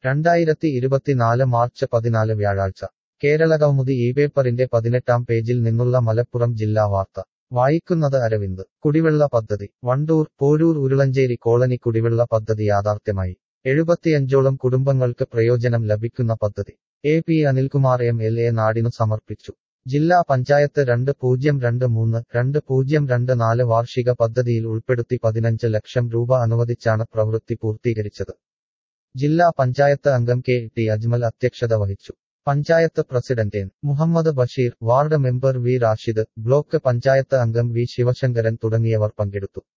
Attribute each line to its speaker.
Speaker 1: രണ്ടായിരത്തി ഇരുപത്തിനാല് മാർച്ച് പതിനാല് വ്യാഴാഴ്ച കേരളകൗമുദി ഈ പേപ്പറിന്റെ പതിനെട്ടാം പേജിൽ നിന്നുള്ള മലപ്പുറം ജില്ലാ വാർത്ത വായിക്കുന്നത് അരവിന്ദ് കുടിവെള്ള പദ്ധതി വണ്ടൂർ പോരൂർ ഉരുളഞ്ചേരി കോളനി കുടിവെള്ള പദ്ധതി യാഥാർത്ഥ്യമായി എഴുപത്തിയഞ്ചോളം കുടുംബങ്ങൾക്ക് പ്രയോജനം ലഭിക്കുന്ന പദ്ധതി A P Anilkumar M L A നാടിനു സമർപ്പിച്ചു ജില്ലാ പഞ്ചായത്ത് രണ്ട് പൂജ്യം രണ്ട് മൂന്ന് രണ്ട് പൂജ്യം രണ്ട് നാല് വാർഷിക പദ്ധതിയിൽ ഉൾപ്പെടുത്തി പതിനഞ്ച് ലക്ഷം രൂപ അനുവദിച്ചാണ് പ്രവൃത്തി പൂർത്തീകരിച്ചത് ജില്ലാ പഞ്ചായത്ത് അംഗം കെ ടി അജ്മൽ അധ്യക്ഷത വഹിച്ചു panchayat president N Muhammad Basheer ward member V Rashid block panchayat അംഗം വി ശിവശങ്കരൻ തുടങ്ങിയവർ പങ്കെടുത്തു